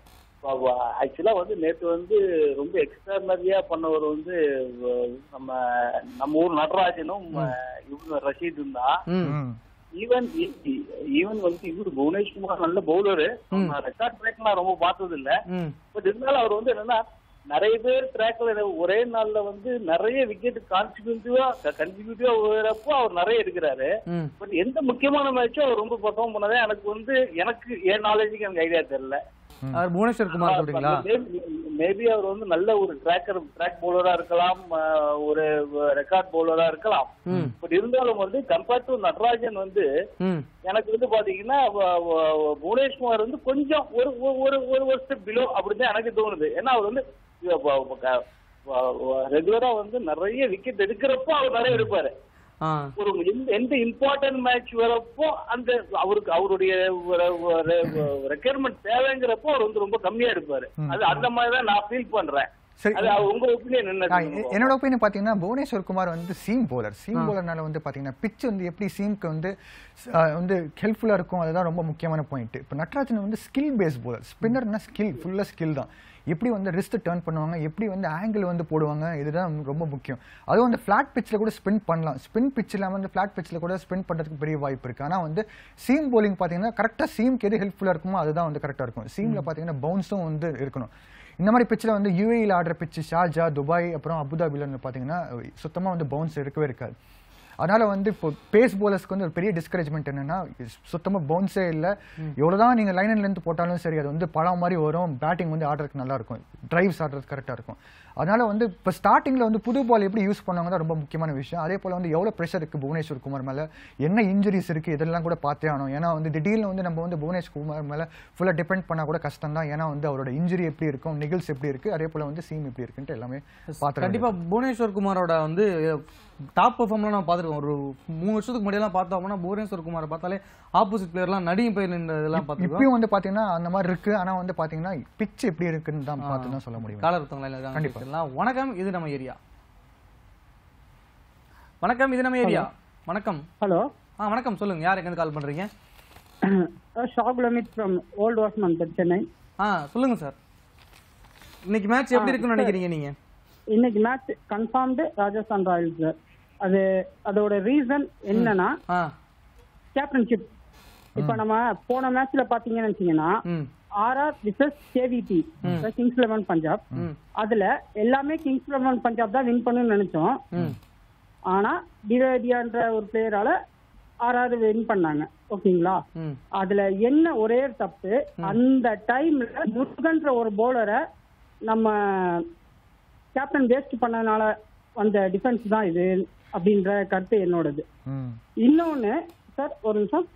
ஆக்சுவலா வந்து நேற்று வந்து ரொம்ப எக்ஸ்ட்ரானரியா பண்ணவர் வந்து அஹ், நம்ம நம்ம ஊர் நடராஜனும் அஹ், இவங்க ரஷீதும் தான் ம். ஈவன் ஈவன் வந்து இவரு புவனேஷ்குமார் நல்ல பவுலரு ரெக்கார்ட் பிரேக் நான் ரொம்ப பார்த்தது இல்ல ம் பட் இருந்தாலும் அவர் வந்து என்னன்னா நிறைய பேர் ட்ராக்ல ஒரே நாள்ல வந்து நிறைய விக்கெட் கான்சிக்யூட்டிவா கன்சிக்யூட்டிவா விழுறப்போ அவர் நிறைய எடுக்கிறாரு ம் பட் எந்த முக்கியமான மேட்சும் அவர் ரொம்ப பர்ஃபார்ம் பண்ணதே எனக்கு வந்து எனக்கு என் நாலேஜுக்கு எனக்கு ஐடியா தெரியல அவர் புவனேஸ்வர் குமார் சொல்றீங்களா மேபி அவர் வந்து நல்ல ஒரு ட்ராக்கர் ட்ராக் பவுலரா இருக்கலாம் அஹ், ஒரு ரெக்கார்ட் பவுலரா இருக்கலாம் பட் இருந்தாலும் வந்து கம்பேர்ட் டு நடராஜன் வந்து ம் எனக்கு வந்து பாத்தீங்கன்னா வ- வ- புவனேஷ்குமார் வந்து கொஞ்சம் ஒரு ஒரு- ஒரு ஒரு ஒரு ஸ்டெப் பிலோ அப்படிதான் எனக்கு தோணுது ஏன்னா அவர் வந்து ரெகுலரா வந்து நிறைய விக்கெட் எடுக்கிறப்போ அவர் நிறைய எடுப்பாரு ஆ ஒரு எந்த- எந்த இம்பார்ட்டன்ட் மேட்ச் வரப்போ அந்த அவருக்கு அவருடைய ரெக்யர்மெண்ட் தேவைங்கிறப்போ அவர் வந்து ரொம்ப கம்மியா எடுப்பாரு அது அந்த மாதிரி தான் நான் ஃபீல் பண்றேன் சரி. அது உங்க ஒப்பீனியன் என்ன நான் சொல்லுங்க எ- என்னோட ஒப்பீனியன் பாத்தீங்கன்னா புவனேஸ்வர் குமார் வந்து சீம் போலர் சீம் போலர்னால வந்து பாத்தீங்கன்னா பிச் வந்து எப்படி சீம்க்கு வந்து அஹ், வந்து ஹெல்ப்ஃபுல்லா இருக்கும் அதுதான் ரொம்ப முக்கியமான பாயிண்ட் இப்போ நட்ராஜன் வந்து ஸ்கில் பேஸ் போலர் ஸ்பின்னர்னா ஸ்கில் ஃபுல்லா ஸ்கில் தான் எப்படி வந்து ரிஸ்ட் டர்ன் பண்ணுவாங்க எப்படி வந்து ஆங்கிள் வந்து போடுவாங்க இதுதான் ரொம்ப முக்கியம் அதுவும் வந்து ஃபிளாட் பிச்சில் கூட ஸ்பின் பண்ணலாம் ஸ்பின் பிச் இல்லாமல் வந்து ஃபிளாட் பிச்சில் கூட ஸ்பின் பண்ணுறதுக்கு பெரிய வாய்ப்பு இருக்கு ஆனால் வந்து சீம் போலிங் பார்த்தீங்கன்னா கரெக்டாக சீம்க்கு எது ஹெல்ப்ஃபுல்லாக இருக்குமோ அதுதான் வந்து கரெக்டாக இருக்கும் சீமில் பார்த்தீங்கன்னா பவுன்ஸும் வந்து இருக்கணும் இந்த மாதிரி பிச்சில் வந்து யூஏயில் ஆடுற பிச்சு ஷார்ஜா துபாய் அப்புறம் அபுதாபில வந்து பார்த்தீங்கன்னா சுத்தமாக வந்து பவுன்ஸ் இருக்கவே இருக்காது அதனால வந்து இப்போ பேஸ் போலர்ஸ்க்கு வந்து ஒரு பெரிய டிஸ்கரேஜ்மெண்ட் என்னன்னா சுத்தமா பவுன்ஸே இல்லை எவ்வளவுதான் நீங்க லைன் அண்ட் லென்த் போட்டாலும் சரி அது வந்து பழம் மாதிரி வரும் பேட்டிங் வந்து ஆடுறதுக்கு நல்லா இருக்கும் டிரைவ்ஸ் ஆடுறது கரெக்டாக இருக்கும் அதனால வந்து இப்போ ஸ்டார்டிங்ல வந்து புது பால் எப்படி யூஸ் பண்ணாங்க தான் ரொம்ப முக்கியமான விஷயம் அதே போல வந்து எவ்வளவு ப்ரெஷர் இருக்கு புவனேஸ்வர் குமார் மேல என்ன இன்ஜுரிஸ் இருக்கு இதெல்லாம் கூட பார்த்தே ஆகணும் ஏன்னா வந்து திடீர்னு வந்து நம்ம வந்து புவனேஸ்வர் குமார் மேல ஃபுல்லா டிபெண்ட் பண்ணா கூட கஷ்டம் தான் ஏன்னா வந்து அவரோட இன்ஜுரி எப்படி இருக்கும் நிகில்ஸ் எப்படி இருக்கு அதே போல வந்து சீம் எப்படி இருக்குன்ட்டு எல்லாமே பார்த்து கண்டிப்பா புவனேஸ்வர் குமாரோட வந்து டாப் பெர்ஃபார்ம்லாம் நம்ம பார்த்துருக்கோம் ஒரு மூணு வருஷத்துக்கு முன்னாடியெல்லாம் பார்த்தோம்னா புவனேஸ்வர் குமாரை பார்த்தாலே ஆப்போசிட் பிளேயர்லாம் நடியும் போய் நின்ற இதெல்லாம் பார்த்துருக்கோம் இப்பயும் வந்து பாத்தீங்கன்னா அந்த மாதிரி இருக்கு ஆனா வந்து பாத்தீங்கன்னா பிச் எப்படி இருக்குன்னு தான் பார்த்து தான் சொல்ல முடியும் காலர் ஒருத்தவங்க line ல இருக்காங்க கேட்டுடலாம். வணக்கம் இது நம்ம ஏரியா வணக்கம் இது நம்ம ஏரியா வணக்கம் ஹலோ ஆ வணக்கம் சொல்லுங்க யார் எங்க கால் பண்றீங்க Shahul Amit from Old Washerman Chennai ஆ சொல்லுங்க சார் இன்னைக்கு மேட்ச் எப்படி இருக்குன்னு நினைக்கிறீங்க நீங்க இன்னைக்கு match confirmed Rajasthan Royals sir அது அதோட ரீசன் என்னன்னா ஆ கேப்டன்ஷிப் இப்ப நம்ம போன மேட்ச்ல பாத்தீங்கன்னு வச்சீங்கன்னா ம் ஆர்ஆர் விசஸ் கேவிபி கிங்ஸ் லெவன் பஞ்சாப் அதுல எல்லாமே கிங்ஸ் லெவன் பஞ்சாப் தான் வின் பண்ணுன்னு நினைச்சோம் ம் ஆனா டிவேடியான்ற ஒரு பிளேயரால ஆர்ஆர் வின் பண்ணாங்க ஓகேங்களா ம் அதுல என்ன ஒரே ஒரு தப்பு அந்த டைம்ல முருகன்ற ஒரு பவுலரை நம்ம கேப்டன் வேஸ்ட் பண்ணதுனால வந்த டிஃபென்ஸ் தான் இது அப்படின்ற கருத்து என்னோடது ம். இன்னொன்னு சார் ஒரு நிமிஷம்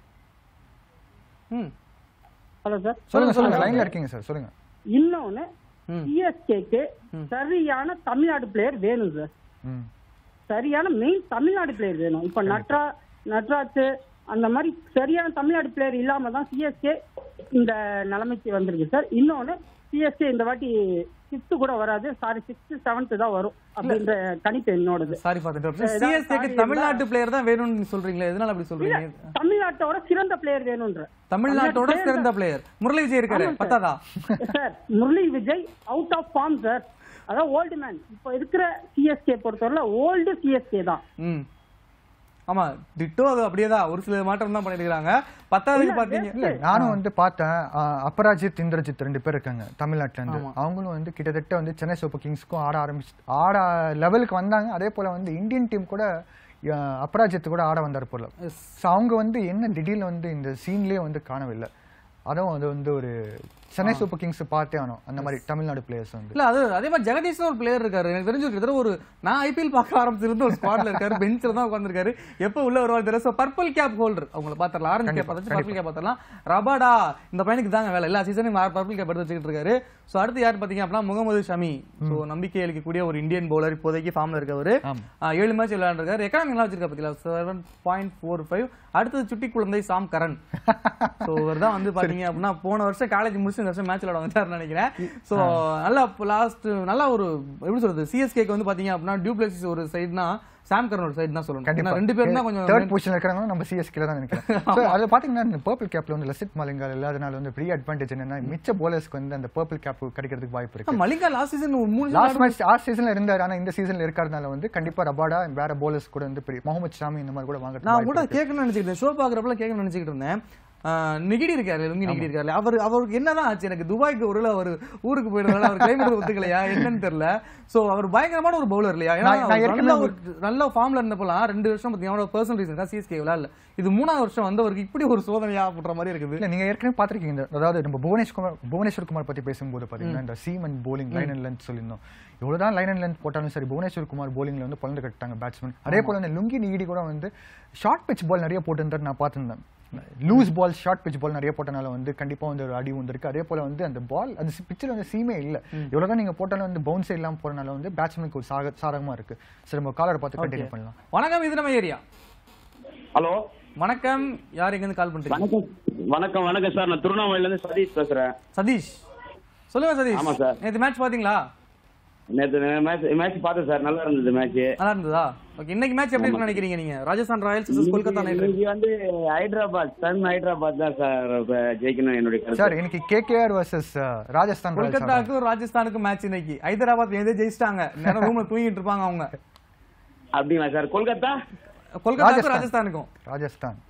ம் ஹலோ சார் சொல்லுங்க சொல்லுங்க லைன்ல இருக்கீங்க சார் சொல்லுங்க இன்னொன்னு ம். சிஎஸ்கேக்கு சரியான தமிழ்நாடு பிளேயர் வேணும் சார் ம். சரியான மெயின் தமிழ்நாடு பிளேயர் வேணும் இப்ப நட்ரா நட்ராஜ் அந்த மாதிரி சரியான தமிழ்நாடு பிளேயர் இல்லாம தான் சிஎஸ்கே இந்த நிலைமைக்கு வந்திருக்கு சார் இன்னொன்னு சிஎஸ்கே இந்த வாட்டி சிக்ஸ்த் கூட வராது சாரி சிக்ஸ்த் செவன்த் தான் வரும் அப்படின்ற கணிப்பு என்னோடது சாரி ஃபார் ஏதாவது சிஎஸ்கேக்கு sorry தமிழ்நாட்டு பிளேயர் தான் வேணும்னு சொல்றீங்களே எதனால அப்படி சொல்றீங்க தமிழ்நாட்டோட சிறந்த பிளேயர் வேணும்ன்ற தமிழ்நாட்டோட சிறந்த பிளேயர் முரளி விஜய் இருக்காரு ஆமா சார். பத்தாதா sir Murali Vijay out of form sir அதான் ஓல்டு மேன் இப்ப இருக்கிற சிஎஸ்கே பொறுத்தவரை ஓல்டு சிஎஸ்கே தான் ம் ஆமா டிட்டோ அது அப்படியே தான் ஒரு சில மாற்றம் தான் பண்ணிருக்காங்க பத்தாவதுக்கு பாத்தீங்க இல்ல நானும் வந்து பார்த்தேன் ஆ, அபராஜித் இந்திரஜித் ரெண்டு பேர் இருக்காங்க தமிழ்நாட்டுல இருந்து அவங்களும் வந்து கிட்டத்தட்ட வந்து சென்னை சூப்பர் கிங்ஸ்க்கும் ஆட ஆரம்பிச்சு ஆட லெவலுக்கு வந்தாங்க அதே போல வந்து இந்தியன் டீம் கூட ஆ, அபராஜித் கூட ஆட வந்தார் போல ஸோ அவங்க வந்து என்ன திடீர்னு வந்து இந்த சீன்லயே வந்து காணவில்லை அதுவும் அது வந்து ஒரு சென்னை சூப்பர் கிங்ஸ் பார்த்தே ஆனோம் அந்த மாதிரி தமிழ்நாடு பிளேயர்ஸ் வந்து இல்ல அது அதே மாதிரி ஜெகதீஷ் ஒரு பிளேயர் இருக்காரு எனக்கு தெரிஞ்சு கிட்டத்தட்ட ஒரு நான் ஐபிஎல் பார்க்க ஆரம்பிச்சிருந்து ஒரு ஸ்குவாட்ல இருக்காரு பெஞ்சில் தான் உட்காந்துருக்காரு எப்போ உள்ள வருவார் தெரியும் ஸோ பர்பிள் கேப் ஹோல்டர் அவங்கள பாத்திரலாம் ஆரஞ்சு கேப் பார்த்து பர்பிள் கேப் பார்த்தரலாம் ரபாடா இந்த பையனுக்கு தாங்க வேலை எல்லா சீசனும் பர்பிள் கேப் எடுத்து வச்சுக்கிட்டு இருக்காரு ஸோ அடுத்து யார் பாத்தீங்க அப்படின்னா முகமது ஷமி ஸோ நம்பிக்கை அளிக்கக்கூடிய ஒரு இந்தியன் பவுலர் இப்போதைக்கு ஃபார்ம்ல இருக்கவர் ஆமா. ஏழு மேட்ச் விளையாண்டுருக்காரு எக்கனாமி நல்லா வச்சிருக்கா பத்தியா செவன் பாயிண்ட் ஃபோர் ஃபைவ் அடுத்தது சுட்டி குழந்தை சாம் கரண் ஸோ இவர் தான் வந்து பாத்தீங்க அப்படின்னா போன வருஷம் காலேஜ் முடிச்சு இந்த வருஷம் மேட்ச் விளையாட வந்தாருன்னு நினைக்கிறேன் ஸோ நல்லா லாஸ்ட் நல்லா ஒரு எப்படி சொல்றது சிஎஸ்கேக்கு வந்து பாத்தீங்க அப்படின்னா டியூப்ளேசிஸ் ஒரு சைடுனா சாம் கரன் ஒரு சைடு தான் சொல்லணும் ஏன்னா கண்டிப்பா ரெண்டு பேரும் தான் கொஞ்சம் தேர்ட் பொசிஷன் இருக்கிறவங்க நம்ம சிஎஸ்கே தான் நினைக்கிறேன் So, அது பாத்தீங்கன்னா இந்த பர்பிள் கேப்ல வந்து லசித் மலிங்கா இல்லாதனால வந்து பெரிய அட்வான்டேஜ் என்னன்னா மிச்ச போலர்ஸ்க்கு வந்து அந்த பர்பிள் கேப் கிடைக்கிறதுக்கு வாய்ப்பு இருக்கு மலிங்கா லாஸ்ட் சீசன் ஒரு மூணு லாஸ்ட் மேட்ச் லாஸ்ட் சீசன்ல இருந்தாரு ஆனா இந்த சீசன்ல இருக்கிறதுனால வந்து கண்டிப்பா ரபாடா வேற போலர்ஸ் கூட வந்து பெரிய முகமது ஷாமி இந்த மாதிரி கூட வாங்குறதுக்கு நான் வாய்ப்பு கூட இருக்கு. கேட்கணும்னு நினைச்சுக்கிட்டேன் ஷோ பாக்குறப்பல கேட்கணும்னு நினைச்சுக்கிட்டு இருந்தேன் ஆஹ் நிகிடி இருக்காரு லுங்கி நிகிடி இருக்காரு அவர் அவருக்கு என்னதான் ஆச்சு எனக்கு துபாய்க்கு ஒரு வேளை அவர் ஊருக்கு போயிருந்தாலும் அவர் கிளைமேட் ஒத்துக்கலையா என்னன்னு தெரியல சோ அவர் பயங்கரமான ஒரு பவுலர் இல்லையா ஏன்னா நான்- நான் அவர் ஏற்கனவே நல்ல ஒரு நல்ல ஃபார்ம்ல இருந்தப்பலாம் ரெண்டு வருஷம் பாத்தீங்கன்னா பர்சனல் ரீசன் தான் சிஎஸ்கே விளையாடல இது மூணாவது வருஷம் வந்தவருக்கு இப்படி ஒரு சோதனையா போடுற மாதிரி இருக்குது இல்ல நீங்க ஏற்கனவே பாத்திருக்கீங்க இந்த- அதாவது நம்ம புவனேஷ் குமார் புவனேஸ்வர் குமார் பத்தி பேசும்போது பாத்தீங்கன்னா இந்த seam and bowling line and length சொல்லியிருந்தோம் எவ்வளவுதான் லைன் அண்ட் லென்த் போட்டாலும் சரி புவனேஸ்வர் குமார் போலிங்ல வந்து பலந்து கட்டாங்க பேட்ஸ்மேன் அதே போல இந்த லுங்கி நீடி கூட வந்து ஷார்ட் பிச் பால் நிறைய போட்டிருந்தாரு நான் பார்த்திருந்தேன் loose ball short pitch ball நிறைய போட்டனால வந்து கண்டிப்பா வந்து ஒரு அடி வந்திருக்கு அதே போல வந்து அந்த பால் அந்த பிச்சில் வந்து சீமே இல்ல எவ்வளவுதான் நீங்க போட்டாலும் வந்து பவுன்ஸே இல்லாம போறனால வந்து பேட்ஸ்மேனுக்கு ஒரு சாக சாதகமா இருக்கு சரி நம்ம காலரை பார்த்து கண்டினியூ பண்ணலாம் வணக்கம் இது நம்ம ஏரியா ஹலோ வணக்கம் யார் எங்க இருந்து கால் பண்றீங்க வணக்கம் வணக்கம் வணக்கம் சார் நான் திருவண்ணாமலையில இருந்து சதீஷ் பேசுறேன் சதீஷ் சொல்லுங்க சதீஷ் ஆமா சார். நேத்து மேட்ச் பாத்தீங்களா நேற்று மேட்ச் மேட்ச் பார்த்தேன் சார் நல்லா இருந்தது மேட்ச் நல்லா இருந்ததா ஓகே இன்னைக்கு மேட்ச் எப்படி இருக்குன்னு நினைக்கிறீங்க நீங்க Rajasthan Royals vs Kolkata Knight Riders இன்னைக்கு வந்து ஹைதராபாத் சன் ஹைதராபாத் தான் சார் இப்ப ஜெயிக்கணும் என்னுடைய கருத்து சார் இன்னைக்கு கேகேஆர் வர்சஸ் ராஜஸ்தான் ராயல்ஸ் ஆடுறாங்க. கொல்கத்தாக்கும் ராஜஸ்தானுக்கும் மேட்ச் இன்னைக்கு ஹைதராபாத் எதே ஜெயிச்சிட்டாங்க நேரம் ரூம்ல தூங்கிட்டு இருப்பாங்க அவங்க அப்படிங்களா சார் கொல்கத்தா கொல்கத்தாக்கும் ராஜஸ்தான். ராஜஸ்தானுக்கும் ராஜஸ்தான்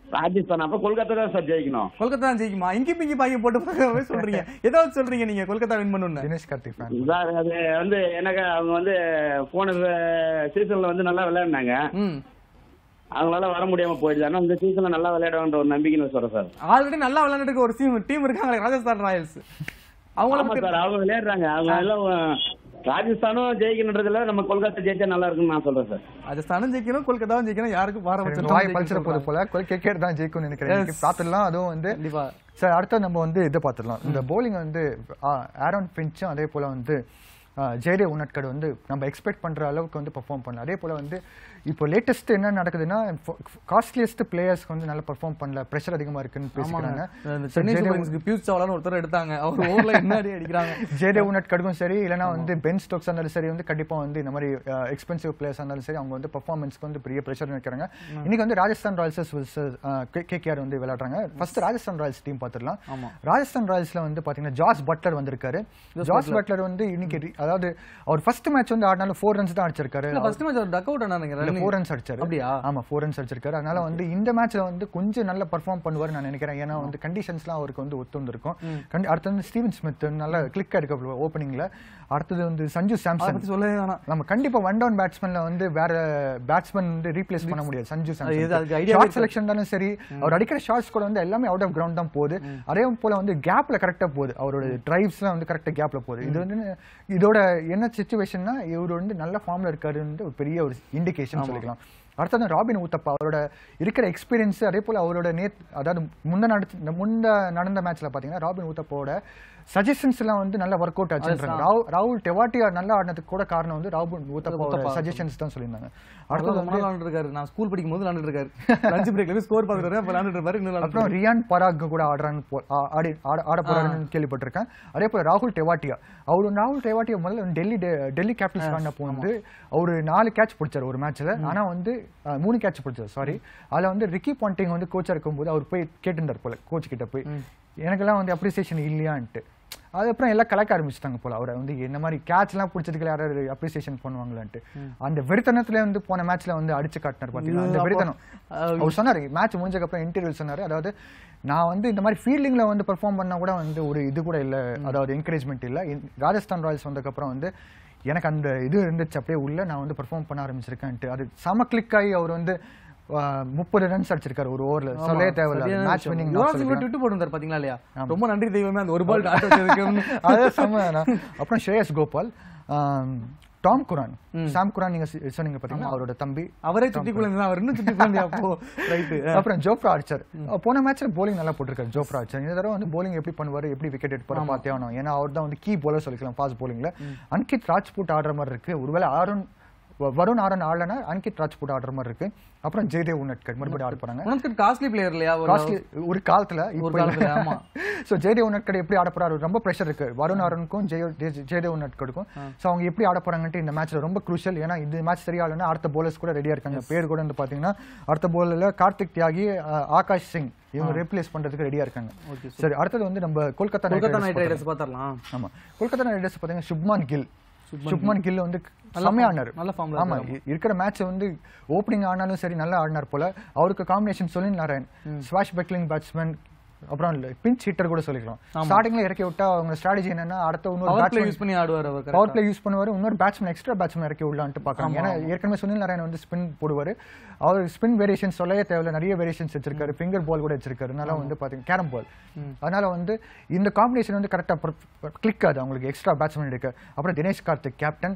ராஜஸ்தான் அப்ப கொல்கத்தா தான் சார் ஜெயிக்கணும் கொல்கத்தா தான் ஜெயிக்குமா இங்கி பிங்கி பாக்கி போட்டு பார்க்கவே சொல்றீங்க ஏதாவது சொல்றீங்க நீங்க கொல்கத்தா வின் பண்ணுன்னு தினேஷ் கார்த்திக் ஃபேன் சார் அது வந்து எனக்கு அவங்க வந்து போன சீசன்ல வந்து நல்லா விளையாடினாங்க ம் அவங்களால வர முடியாம போயிடுது ஆனா இந்த சீசன்ல நல்லா விளையாடுவான்ற ஒரு நம்பிக்கைன்னு சொல்றேன் சார் ஆல்ரெடி நல்லா விளையாண்டுட்டு ஒரு டீம் டீம் இருக்காங்க ராஜஸ்தான் ராயல்ஸ் அவங்கள ஆமா பத்தி சார் அவங்க விளையாடுறாங்க அவங்க எல்லாம் ராஜஸ்தானும் ஜெயிக்கணுன்றதுல நம்ம கொல்கத்தா ஜெயிச்சா நல்லா இருக்கும்னு நான் சொல்றேன் சார் ராஜஸ்தானும் ஜெயிக்கணும் கொல்கத்தாவும் ஜெயிக்கணும் யாருக்கும் பாரபட்சம் வாய் பல்சர போது போல கிரிக்கெட் தான் ஜெயிக்கும்னு நினைக்கிறேன் இன்னைக்கு பார்த்துடலாம் அதுவும் வந்து கண்டிப்பா சார் அடுத்து நம்ம வந்து இது பார்த்துடலாம் இந்த bowling வந்து ஆரோன் பிஞ்சும் அதே போல வந்து ஜெயதே உன்னட்கட் வந்து நம்ம எக்ஸ்பெக்ட் பண்ற அளவுக்கு வந்து பெர்ஃபார்ம் பண்ணல அதே போல வந்து இப்போ லேட்டஸ்ட் என்ன நடக்குதுன்னா காஸ்ட்லியஸ்ட் பிளேயர்ஸ்க்கு வந்து நல்லா பெர்ஃபார்ம் பண்ணல ப்ரெஷர் அதிகமா இருக்குன்னு பேசிக்கிறாங்க இந்த So, சென்னை ஜெயதேவ் சூப்பர் கிங்ஸ்க்கு பியூஷ் சாவ்லான்னு ஒருத்தர் எடுத்தாங்க அவர் ஓவர்ல என்ன அடி அடிக்கிறாங்க ஜேடே உன்னட்கடுக்கும் சரி இல்லைனா வந்து பென் ஸ்டோக்ஸ் இருந்தாலும் சரி வந்து கண்டிப்பா வந்து இந்த மாதிரி எக்ஸ்பென்சிவ் பிளேயர்ஸ் இருந்தாலும் சரி அவங்க வந்து பெர்ஃபார்மன்ஸ்க்கு வந்து பெரிய ப்ரெஷர் வைக்கிறாங்க இன்னைக்கு வந்து ராஜஸ்தான் ராயல்ஸ் கேகேஆர் வந்து விளையாடுறாங்க ஃபர்ஸ்ட் ராஜஸ்தான் ராயல்ஸ் டீம் பார்த்துடலாம் ராஜஸ்தான் ராயல்ஸ்ல வந்து பாத்தீங்கன்னா ஜாஸ் பட்லர் வந்திருக்காரு ஜாஸ் பட்லர் வந்து இன்னைக்கு re- அதாவது அவர் ஃபர்ஸ்ட் மேட்ச் வந்து ஆடினாலும் ஃபோர் ரன்ஸ் தான் அடிச்சிருக்காரு ஃபர்ஸ்ட் மேட்ச் அவர் டக் அவுட் ஆனாங்க ஃபோர் ரன்ஸ் அடிச்சாரு அப்படியா? ஆமா ஃபோர் ரன்ஸ் அடிச்சிருக்காரு அதனால வந்து இந்த மேட்ச்ல வந்து கொஞ்சம் நல்லா பெர்ஃபார்ம் பண்ணுவார் நான் நினைக்கிறேன் ஏன்னா வந்து கண்டிஷன்ஸ்லாம் அவருக்கு வந்து ஒத்து வந்திருக்கும் கண்டி- அடுத்து வந்து ஸ்டீவன் ஸ்மித் நல்லா கிளிக் ஆயிருக்கு ஓப்பனிங்ல அடுத்தது வந்து சஞ்சு அதை சாம்சன் பத்தி சொல்லவே வேணாம் நம்ம கண்டிப்பா ஒன் டவுன் பேட்ஸ்மேன்ல வந்து வேற பேட்ஸ்மேன் வந்து ரீப்ளேஸ் பண்ண முடியாது சஞ்சு இது அதுக்கு idea ஷார்ட் இருக்கு. செலக்ஷன் தானே சரி அவர் அடிக்கிற ஷார்ட்ஸ் கூட வந்து எல்லாமே அவுட் ஆஃப் கிரவுண்ட் தான் போகுது அதே போல வந்து கேப்ல கரெக்டா போகுது அவரோட டிரைவ்ஸ்லாம் வந்து கரெக்டா கேப்ல போகுது இது வந்து இதோட என்ன சுச்சுவேஷன்னா இவர் வந்து நல்ல ஃபார்ம்ல இருக்காருன்னு ஒரு பெரிய ஒரு இண்டிகேஷன் சொல்லிக்கலாம் அடுத்தது ராபின் ஊத்தப்பா அவரோட இருக்கிற எக்ஸ்பீரியன்ஸ் அதே போல அவரோட நேத் அதாவது முந்த நடத்த முந்த நடந்த மேட்ச்ல பாத்தீங்கன்னா ராபின் ஊத்தப்பாவோட சஜஷன்ஸ் எல்லாம் வந்து நல்ல ஒர்க் அவுட் ஆச்சுன்றாங்க ராகுல் ராகுல் டெவாட்டியா நல்லா ஆடினதுக்கு கூட காரணம் வந்து ராபின் ஊத்தப்பாவோட சஜஷன்ஸ் தான் சொல்லியிருந்தாங்க அடுத்தது ரொம்ப நாள் விளையாண்டுட்டு இருக்காரு நான் ஸ்கூல் படிக்கும் போது விளையாண்டுட்டு இருக்காரு லஞ்ச் பிரேக்ல போய் ஸ்கோர் பாக்குறாரு அப்ப விளையாண்டுட்டு இருப்பாரு இன்னும் விளையாண்டுட்டு அப்புறம் ரியான் பராக் கூட ஆடுறான்னு போ- ஆ- ஆடி ஆட ஆட போறாருன்னு கேள்விப்பட்டிருக்கேன் அதே போல ராகுல் டெவாட்டியா அவரு ராகுல் டெவாட்டியா முதல்ல டெல்லி டெ- டெல்லி கேபிட்டல்ஸ் ஆடினப்போ வந்து அவரு நாலு கேட்ச் பிடிச்சாரு ஒரு மேட்ச்ல ஆனா வந்து ஆ, மூணு கேட்ச் பிடிச்சாரு சாரி அதுல வந்து ரிக்கி பாண்டிங் வந்து கோச்சா இருக்கும்போது அவர் போய் கேட்டிருந்தார் போல கோச் கிட்ட போய் எனக்கெல்லாம் வந்து அப்ரிசியேஷன் இல்லையான்ட்டு அதுக்கப்புறம் எல்லாம் கலக்க ஆரம்பிச்சிட்டாங்க போல அவரை வந்து என்ன மாதிரி கேட்ச் எல்லாம் பிடிச்சதுக்கு யாராவது அப்ரிசியேஷன் பண்ணுவாங்களான்ட்டு அந்த வெறித்தனத்துல வந்து போன மேட்ச்ல வந்து அடிச்சு காட்டினார் பாத்தீங்கன்னா அந்த அப்போ, வெறித்தனம் அவர் சொன்னாரு மேட்ச் முடிஞ்சதுக்கு அப்புறம் இன்டர்வியூ சொன்னாரு அதாவது நான் வந்து இந்த மாதிரி ஃபீல்டிங்ல வந்து பெர்ஃபார்ம் பண்ணா கூட வந்து ஒரு இது கூட இல்ல அதாவது என்கரேஜ்மெண்ட் இல்ல இன்- ராஜஸ்தான் ராயல்ஸ் வந்ததுக்கு அப்புறம் வந்து எனக்கு அந்த இது இருந்துச்சு அப்படியே உள்ள நான் வந்து பெர்ஃபார்ம் பண்ண ஆரம்பிச்சிருக்கேன்ட்டு அது சம கிளிக் ஆகி அவர் வந்து முப்பது ரன்ஸ் அடிச்சிருக்காரு ஒரு ஓவர்ல சொல்லவே தேவையில்ல match winning Yuvraj Singh tweet போட்டிருந்தாரு பாத்தீங்களா இல்லையா ரொம்ப நன்றி தெய்வமே அந்த ஒரு பால் ஆட்ட வச்சதுக்கு அதான் செம்ம நான். அப்புறம் ஸ்ரேயஸ் கோபால் ஆம், டாம் குரான் சாம் குரான் நீங்க சி- சொன்னீங்க பாத்தீங்கன்னா அவரோட தம்பி அவரே சுத்தி குழந்தை அவர் இன்னும் சுத்தி குழந்தையா அப்போ ரைட்டு அப்புறம் ஜோப்ரா ஆர்ச்சர் போன மேட்ச்ல போலிங் நல்லா போட்டிருக்காரு ஜோப்ரா ஆர்ச்சர் இந்த தடவை வந்து போலிங் எப்படி பண்ணுவாரு எப்படி விக்கெட் எடுப்பாரு பார்த்தே ஆகணும் ஏன்னா அவர் தான் வந்து கீ போல சொல்லிக்கலாம் ஃபாஸ்ட் போலிங்ல அன்கித் ராஜ்பூட் ஆடுற மாதிரி இருக்கு ஒருவேளை ஆருண் வ- வருண் ஆரன் ஆடலனா அன்கித் ராஜ்பூட் ஆடுற மாதிரி இருக்கு அப்புறம் ஜெயதேவ் உன்னட்கட் மறுபடியும் ஆட போறாங்க உனக்கு காஸ்ட்லி பிளேயர் இல்லையா ஒரு- காஸ்ட்லி ஒரு காலத்துல ஒரு காலத்துல, ஆமா. சோ ஜெயதேவ் உன்னட்கட் எப்படி ஆட போறாரு ரொம்ப பிரஷர் இருக்கு வருண் ஆரனுக்கும் ஜெய ஜெய- ஜெயதேவ் உன்னட்கடுக்கும் சோ அவங்க எப்படி ஆட போறாங்கன்ட்டு இந்த மேட்ச்ல ரொம்ப குரூஷியல் ஏன்னா இந்த மேட்ச் சரியாகலன்னா அடுத்த போலர்ஸ் கூட ரெடியா இருக்காங்க பேர் கூட வந்து பாத்தீங்கன்னா அடுத்த போலர்ல கார்த்திக் தியாகி அஹ், ஆகாஷ் சிங் இவங்க ரீப்ளேஸ் பண்றதுக்கு ரெடியா இருக்காங்க சரி அடுத்தது வந்து நம்ம Kolkata Kolkata Knight Knight Riders பாத்திரலாம் ஆமா கொல்கத்தா நைட் ரைடர்ஸ் பாத்தீங்கன்னா சுப்மான் கில் சுப்மான் கில் வந்து செம்மையா ஆடினாரு நல்ல form ல ஆமா இ- இருக்கிற மேட்ச் வந்து ஓப்பனிங் ஆனாலும் சரி நல்லா ஆடினார் போல அவருக்கு காம்பினேஷன் சொல்லி நாராயண் ஸ்வாஷ் பெக்லிங் பேட்ஸ்மேன் அப்புறம் பிஞ்ச் ஹிட்டர் கூட சொல்லிக்கலாம் ஸ்டார்டிங்ல இறக்கி விட்டா அவங்க ஸ்ட்ராட்டஜி என்னன்னா அடுத்த இன்னொரு பவர் பிளே பேட்ஸ்மேன் யூஸ் பண்ணி ஆடுவார் அவர் correct ஆ. பவர் பிளே யூஸ் பண்ணுவாரு இன்னொரு பேட்ஸ்மேன் எக்ஸ்ட்ரா பேட்ஸ்மேன் இறக்கி விடலான்ட்டு பாக்குறாங்க ஏன்னா ஏற்கனவே சுனில் நாராயண் வந்து ஸ்பின் போடுவாரு அவர் ஸ்பின் வேரியேஷன் சொல்லவே தேவையில்ல நிறைய வேரியேஷன்ஸ் வச்சிருக்காரு ஃபிங்கர் பால் கூட வச்சிருக்காரு அதனால வந்து பாத்தீங்க கேரம் பால் அதனால வந்து இந்த காம்பினேஷன் வந்து கரெக்டா கிளிக் ஆகுது அவங்களுக்கு எக்ஸ்ட்ரா பேட்ஸ்மேன் இருக்கு அப்புறம் தினேஷ் கார்த்திக் கேப்டன்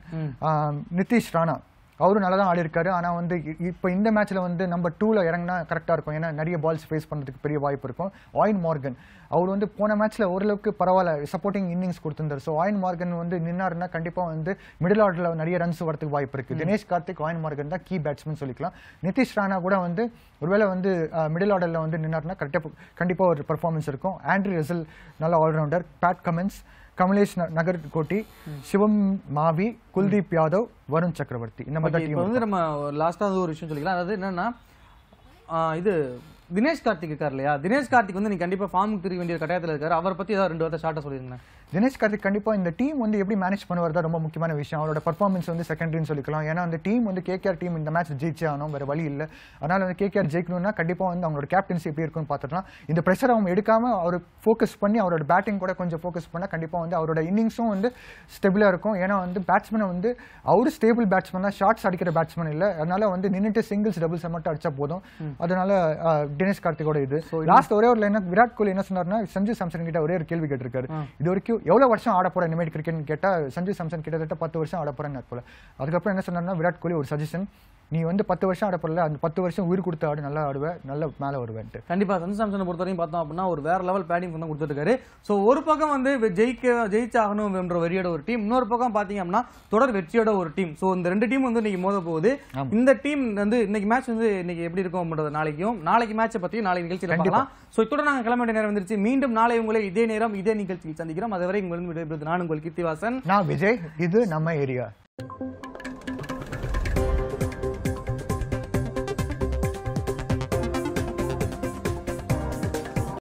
நிதிஷ் ராணா அவரும் நல்லா தான் ஆடி இருக்காரு ஆனா வந்து இ- இப்போ இந்த மேட்ச்ல வந்து நம்பர் டூல இறங்கினா கரெக்டா இருக்கும் ஏன்னா நிறைய பால்ஸ் ஃபேஸ் பண்றதுக்கு பெரிய வாய்ப்பு இருக்கும் ஆயின் மார்கன் அவர் வந்து போன மேட்ச்ல ஓரளவுக்கு பரவாயில்ல சப்போர்ட்டிங் இன்னிங்ஸ் கொடுத்திருந்தாரு ஸோ ஆயின் மார்கன் வந்து நின்னாருன்னா கண்டிப்பா வந்து மிடில் ஆர்டர்ல நிறைய ரன்ஸ் வரதுக்கு வாய்ப்பு இருக்கு தினேஷ் கார்த்திக் ஆயின் மார்கன் தான் கீ பேட்ஸ்மேன் சொல்லிக்கலாம் நிதிஷ் ராணா கூட வந்து ஒருவேளை வந்து மிடில் ஆர்டர்ல வந்து நின்னாருன்னா கரெக்டாக கண்டிப்பா ஒரு பெர்ஃபார்மன்ஸ் இருக்கும் ஆண்ட்ரி ரிசல் நல்ல ஆல்ரவுண்டர் பேட் கமின்ஸ் கமலேஷ் ந- நகர் கோட்டி சிவம் மாவி குல்தீப் யாதவ் வருண் சக்கரவர்த்தி இந்த மாதிரி Okay, தான் இப்போ team வந்து நம்ம லாஸ்டா ஒரு விஷயம் சொல்லிக்கலாம் அதாவது என்னன்னா ஆ, இது தினேஷ் கார்த்திக் இருக்கார் இல்லையா தினேஷ் கார்த்திக் வந்து நீ கண்டிப்பா ஃபார்முக்கு திரும்ப வேண்டிய கட்டாயத்தில் இருக்காரு அவரை பத்தி ஏதாவது ரெண்டு வார்த்தை ஷார்ட்டா சொல்லிருங்க தினேஷ் கார்த்திக் கண்டிப்பா இந்த டீம் வந்து எப்படி மேனேஜ் பண்ணுவார் தான் ரொம்ப முக்கியமான விஷயம் அவரோட பர்ஃபார்மன்ஸ் வந்து செகண்டரின்னு சொல்லிக்கலாம் ஏன்னா அந்த டீம் வந்து கேகேஆர் டீம் இந்த மேட்ச் ஜெயிச்சே ஆகணும் வேற வழி இல்லை அதனால வந்து கேகேஆர் ஜெயிக்கணும்னா கண்டிப்பா வந்து அவங்களோட கேப்டன்சி எப்படி இருக்கும்னு பார்த்துக்கலாம் இந்த ப்ரெஷர் அவங்க எடுக்காம அவர் ஃபோக்கஸ் பண்ணி அவரோட பேட்டிங் கூட கொஞ்சம் ஃபோக்கஸ் பண்ணா கண்டிப்பா வந்து அவரோட இன்னிங்ஸும் வந்து ஸ்டெபிளா இருக்கும் ஏன்னா வந்து பேட்ஸ்மேனை வந்து அவரு ஸ்டேபிள் பேட்ஸ்மேன் தான் ஷார்ட்ஸ் அடிக்கிற பேட்ஸ்மேன் இல்லை அதனால வந்து நின்னுட்டு சிங்கிள்ஸ் டபுள்ஸ் மட்டும் அடிச்சா போதும் அதனால அஹ், தினேஷ் கார்த்திகோட இது லாஸ்ட் ஒரே ஒரு லைன் விராட் கோலி என்ன சொன்னார்னா சஞ்சு சாம்சன் கிட்ட ஒரே ஒரு கேள்வி கேட்டிருக்காரு இது வரைக்கும் எவ்வளவு வருஷம் ஆட போற இனிமேல் கிரிக்கெட் கேட்டா சஞ்சு சாம்சன் கிட்டத்தட்ட பத்து வருஷம் ஆட போறேன்னு போல அதுக்கப்புறம் என்ன சொன்னார்னா விராட் கோலி ஒரு சஜஷன் நீ வந்து பத்து வருஷம் ஆட போறல அந்த பத்து வருஷம் உயிர் கொடுத்து ஆடு நல்லா ஆடுவேன் நல்ல மேல வருவேன்ட்டு கண்டிப்பா சஞ்சு சாம்சனை பொறுத்தவரையும் பார்த்தோம் அப்படின்னா ஒரு வேற லெவல் பேட்டிங் தான் கொடுத்துருக்காரு ஸோ ஒரு பக்கம் வந்து வெ- ஜெயிக்க ஜெயிச்சாகணும் என்ற வெறியோட ஒரு டீம் இன்னொரு பக்கம் பாத்தீங்க அப்படின்னா தொடர் வெற்றியோட ஒரு டீம் ஸோ இந்த ரெண்டு டீம் வந்து இன்னைக்கு மோத போகுது இந்த டீம் வந்து இன்னைக்கு மேட்ச் வந்து இன்னைக்கு எப்படி இருக்கும் அப்படின்றது நாளைக்கும் நாளைக்கு மேட்சை பத்தி நாளைக்கு நிகழ்ச்சியில் பார்க்கலாம் ஸோ இத்துடன் நாங்கள் கிளம்ப வேண்டிய நேரம் வந்துருச்சு மீண்டும் நாளை உங்களை இதே நேரம் இதே நிகழ்ச்சியில் சந்திக்கிறோம் அதுவரை உங்களிடம் விடைபெறுவது நான் உங்கள் கீர்த்திவாசன் நான் விஜய் இது நம்ம ஏரியா